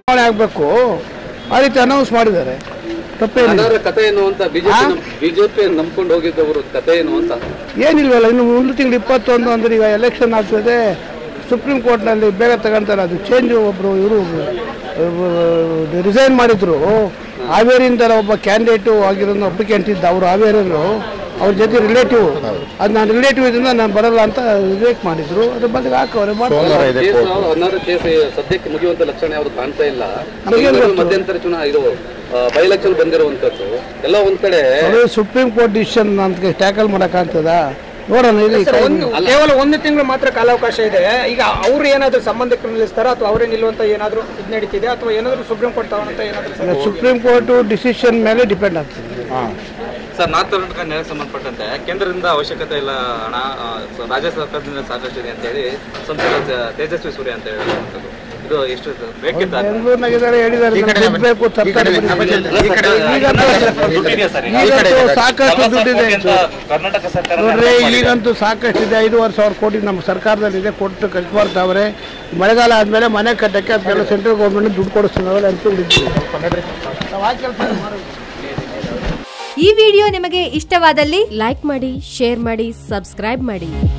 ಚುನಾವಣೆ ಆಗಬೇಕು ಆ ರೀತಿ ಅನೌನ್ಸ್ ಮಾಡಿದ್ದಾರೆ ತಪ್ಪೇನಿಲ್ಲ ಅದರ ಕಥೆ ಏನು ಅಂತ ಬಿಜೆಪಿ ಬಿಜೆಪಿ ನಂಬ್ಕೊಂಡು ಹೋಗಿದ್ದವರು ಕಥೆ ಏನು ಅಂತ ಏನಿಲ್ವಲ್ಲ ಇನ್ನು ಮುಂದೆ ತಿಂಗಳು ಇಪ್ಪತ್ತೊಂದು ಅಂದ್ರೆ ಈಗ ಎಲೆಕ್ಷನ್ ಆಗ್ತದೆ ಸುಪ್ರೀಂ ಕೋರ್ಟ್ನಲ್ಲಿ ಬೇಗ ತಗೊಂತಾರೆ ಅದು ಚೇಂಜ್ ಒಬ್ಬರು ಇವರು ರಿಸೈನ್ ಮಾಡಿದ್ರು ಹಾವೇರಿಯಿಂದ ಒಬ್ಬ ಕ್ಯಾಂಡಿಡೇಟು ಆಗಿರೋದು ಅಪ್ಲಿಕೆಂಟ್ ಇದ್ದ ಅವರು ಹಾವೇರಿಯವರು ಅವ್ರ ಜೊತೆ ರಿಲೇಟಿವ್ ಅದು ನಾನು ರಿಲೇಟಿವ್ ಇದರಿಂದ ನಾನು ಬರಲ್ಲ ಅಂತ ರಿಜೆಕ್ಟ್ ಮಾಡಿದ್ರು ಅದ್ರ ಬಗ್ಗೆ ಹಾಕವ್ರೆ ಮಾಡ್ತಾರೆ ಕೇಸ್ ಹನ್ನೊಂದು ಕೇಸ್ ಸದ್ಯಕ್ಕೆ ಮುಗಿಯುವಂತ ಲಕ್ಷಣ ಯಾವುದು ಕಾಣ್ತಾ ಇಲ್ಲ ನಮಗೇನ್ ಬೆಂಗಳೂರು ಗೊತ್ತು? ಮಧ್ಯಂತರ ಚುನಾ ಇದು ಬೈ ಎಲೆಕ್ಷನ್ ಬಂದಿರುವಂತದ್ದು ಎಲ್ಲ ಒಂದ್ ಕಡೆ ಅದು ಸುಪ್ರೀಂ ಕೋರ್ಟ್ ಡಿಸಿಷನ್ ಅಂತ ಟ್ಯಾಕಲ್ ಮಾಡೋಕ್ಕಾಗ್ತದ ನೋಡೋಣ ಇಲ್ಲಿ ಸರ್, ಒಂದು ಕೇವಲ ಒಂದು ತಿಂಗಳು ಮಾತ್ರ ಕಾಲಾವಕಾಶ ಇದೆ ಈಗ ಅವ್ರು ಏನಾದ್ರು ಸಂಬಂಧಿಕರು ನಿಲ್ಲಿಸ್ತಾರ ಅಥವಾ ಅವರೇ ನಿಲ್ಲುವಂತ ಏನಾದ್ರು ಇದು ನಡೀತಿದೆ ಅಥವಾ ಏನಾದ್ರು ಸುಪ್ರೀಂ ಕೋರ್ಟ್ ತಗೊಂತ ಏನಾದ್ರು ಈಗ ಸುಪ್ರೀಂ ಕೋರ್ಟು ಡಿಸಿಷನ್ ಮೇಲೆ ಡಿಪೆಂಡ್ ಆಗ್ತದೆ ಸರ್ ನಾರ್ತ್ ಕರ್ನಾಟಕ ನ್ಯಾಯಕ್ಕೆ ಸಂಬಂಧಪಟ್ಟಂತೆ ಕೇಂದ್ರದಿಂದ ಅವಶ್ಯಕತೆ ಇಲ್ಲ ಹಣ ಆ, ಸ- ರಾಜ್ಯ ಸರ್ಕಾರದಿಂದ ಸಾಕಷ್ಟಿದೆ ಅಂತ ಹೇಳಿ ಸಂಸದ ತ- ತೇಜಸ್ವಿ ಸೂರ್ಯ ಅಂತ ಹೇಳುವಂಥದ್ದು ಇದು ಎಷ್ಟು ಬೇಕಿತ್ತ ಬೆಂಗಳೂರಿನಾಗಿದ್ದಾರೆ ಹೇಳಿದ್ದಾರೆ ನಮ್ಗೆ ದುಡ್ಡು ಬೇಕು ತರ್ಕಾರಿ ದುಡ್ಡಿದೆಯಾ ಸರ್ ಈಗ? ಈಗಂತೂ ಸಾಕಷ್ಟು ದುಡ್ಡಿದೆ ಅಂತ ಕರ್ನಾಟಕ ಸರ್ಕಾರ ನೋಡ್ರಿ ಈಗಂತೂ ಸಾಕಷ್ಟು ಇದೆ ಐದೂವರೆ ಸಾವಿರ ಕೋಟಿ ನಮ್ಮ ಸರ್ಕಾರದಲ್ಲಿ ಇದೆ ಕೊಟ್ಟು ಖರ್ಚು ಮಾಡ್ತಾವ್ರೆ ಮಳೆಗಾಲ ಆದಮೇಲೆ ಮನೆ ಕಟ್ಟಕ್ಕೆ ಅದಕ್ಕೆಲ್ಲ ಸೆಂಟ್ರಲ್ ಗೌರ್ಮೆಂಟ್ ದುಡ್ಡು ಕೊಡಿಸ್ತಿದ್ದಾವೆ ಅನ್ಕೊಂಡಿದ್ದೀವಿ ಈ ವಿಡಿಯೋ ನಿಮಗೆ ಇಷ್ಟವಾದಲ್ಲಿ ಲೈಕ್ ಮಾಡಿ ಶೇರ್ ಮಾಡಿ ಸಬ್ಸ್ಕ್ರೈಬ್ ಮಾಡಿ